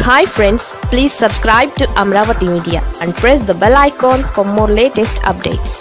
hi friends please subscribe to Amaravati media and press the bell icon for more latest updates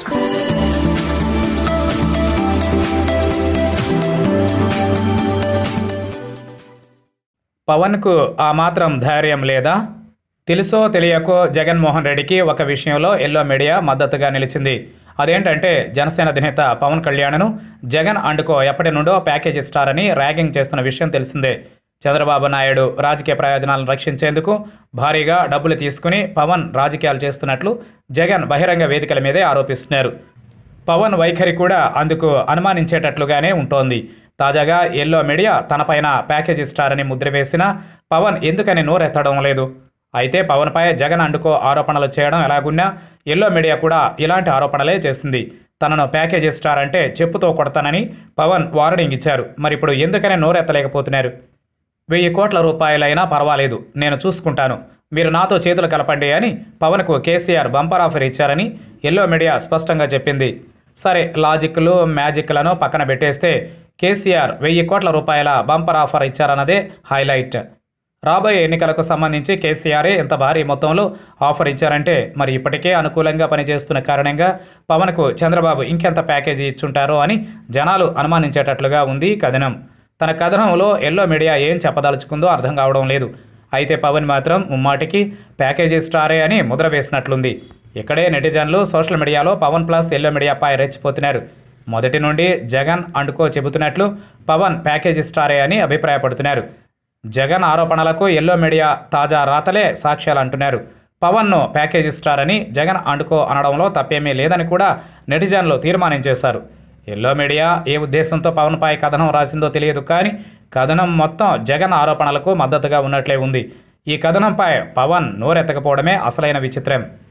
పవన్కు ఆ మాత్రం ధైర్యం లేదా తెలుసో తెలియకో జగన్మోహన్ రెడ్డికి ఒక విషయంలో ఎల్లో మీడియా మద్దతుగా నిలిచింది అదేంటంటే జనసేన అధినేత పవన్ కళ్యాణ్ను జగన్ అండుకో ఎప్పటి నుండో ప్యాకేజ్ ఇస్తారని ర్యాగింగ్ చేస్తున్న విషయం తెలిసిందే చంద్రబాబు నాయుడు రాజకీయ ప్రయోజనాలను రక్షించేందుకు భారీగా డబ్బులు తీసుకుని పవన్ రాజకీయాలు చేస్తున్నట్లు జగన్ బహిరంగ వేదికల మీదే ఆరోపిస్తున్నారు పవన్ వైఖరి కూడా అందుకు అనుమానించేటట్లుగానే ఉంటోంది తాజాగా ఎల్లో మీడియా తనపైన ప్యాకేజ్ ఇస్తారని ముద్ర వేసినా పవన్ ఎందుకని నోరెత్తడం లేదు అయితే పవన్పై జగన్ అండుకో ఆరోపణలు చేయడం ఎలాగున్నా ఎల్లో మీడియా కూడా ఇలాంటి ఆరోపణలే చేసింది తనను ప్యాకేజ్ ఇస్తారంటే చెప్పుతో కొడతానని పవన్ వార్నింగ్ ఇచ్చారు మరి ఇప్పుడు ఎందుకని నోరెత్తలేకపోతున్నారు వెయ్యి కోట్ల రూపాయలైనా పర్వాలేదు నేను చూసుకుంటాను మీరు నాతో చేతులు కలపండి అని పవన్కు కేసీఆర్ బంపర్ ఆఫర్ ఇచ్చారని ఎల్లో మీడియా స్పష్టంగా చెప్పింది సరే లాజిక్లు మ్యాజిక్లను పక్కన పెట్టేస్తే కేసీఆర్ వెయ్యి కోట్ల రూపాయల బంపర్ ఆఫర్ ఇచ్చారన్నదే హైలైట్ రాబోయే ఎన్నికలకు సంబంధించి కేసీఆరే ఇంత భారీ మొత్తంలో ఆఫర్ ఇచ్చారంటే మరి ఇప్పటికే అనుకూలంగా పనిచేస్తున్న కారణంగా పవన్కు చంద్రబాబు ఇంకెంత ప్యాకేజీ ఇచ్చుంటారో అని జనాలు అనుమానించేటట్లుగా ఉంది ఈ కథనం తన కథనంలో ఎల్లో మీడియా ఏం చెప్పదలుచుకుందో అర్థం కావడం లేదు అయితే పవన్ మాత్రం ముమ్మాటికి ప్యాకేజీ స్టారే అని ముద్ర వేసినట్లుంది ఇక్కడే నెటిజన్లు సోషల్ మీడియాలో పవన్ ప్లస్ ఎల్లో మీడియాపై రెచ్చిపోతున్నారు మొదటి నుండి జగన్ అండుకో చెబుతున్నట్లు పవన్ ప్యాకేజీ స్టారే అని అభిప్రాయపడుతున్నారు జగన్ ఆరోపణలకు ఎల్లో మీడియా తాజా రాతలే సాక్ష్యాలు అంటున్నారు పవన్ను ప్యాకేజీ స్టార్ అని జగన్ అండుకో అనడంలో తప్పేమీ లేదని కూడా నెటిజన్లు తీర్మానించేశారు ఎల్లో మీడియా ఏ ఉద్దేశంతో పవన్పై కథనం రాసిందో తెలియదు కానీ కథనం మొత్తం జగన్ ఆరోపణలకు మద్దతుగా ఉన్నట్లే ఉంది ఈ కథనంపై పవన్ నోరెత్తకపోవడమే అసలైన విచిత్రం